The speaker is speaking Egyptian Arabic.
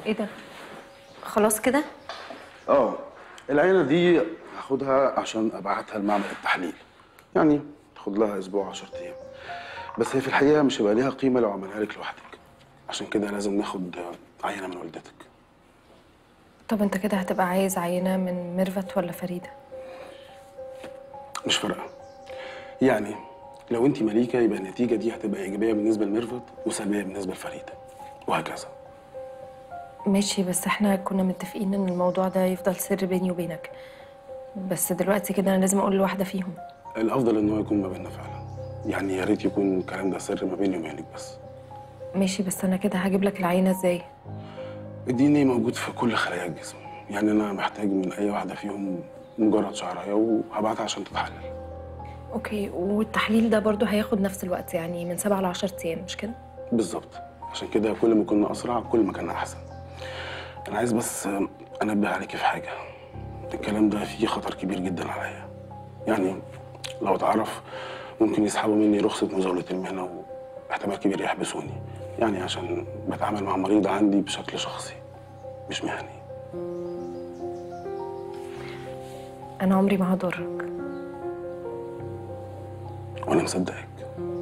ايه ده خلاص كده اه العينه دي هاخدها عشان ابعتها لمعمل التحليل يعني تاخد لها اسبوع 10 ايام بس هي في الحقيقه مش هيبقى ليها قيمه لو عملها لك لوحدك عشان كده لازم ناخد عينه من والدتك طب انت كده هتبقى عايز عينه من ميرفت ولا فريده مش فارقه يعني لو انت مليكه يبقى النتيجه دي هتبقى ايجابيه بالنسبه لميرفت وسلبيه بالنسبه لفريده وهكذا ماشي بس احنا كنا متفقين ان الموضوع ده يفضل سر بيني وبينك بس دلوقتي كده انا لازم اقول لواحده فيهم الافضل ان هو يكون ما بيننا فعلا يعني يا ريت يكون الكلام ده سر ما بيني وبينك بس ماشي بس انا كده هجيب لك العينه ازاي الدي موجود في كل خلايا الجسم يعني انا محتاج من اي واحده فيهم مجرد شعريه وهبعتها عشان تتحلل اوكي والتحليل ده برضو هياخد نفس الوقت يعني من سبعة ل 10 ايام مش كده بالظبط عشان كده كل ما كنا اسرع كل ما كان احسن انا عايز بس انبه عليكي في حاجه الكلام ده فيه خطر كبير جدا عليا يعني لو اتعرف ممكن يسحبوا مني رخصه مزاوله المهنه واحتمال كبير يحبسوني يعني عشان بتعامل مع مريض عندي بشكل شخصي مش مهني انا عمري ما هضرك وانا مصدقك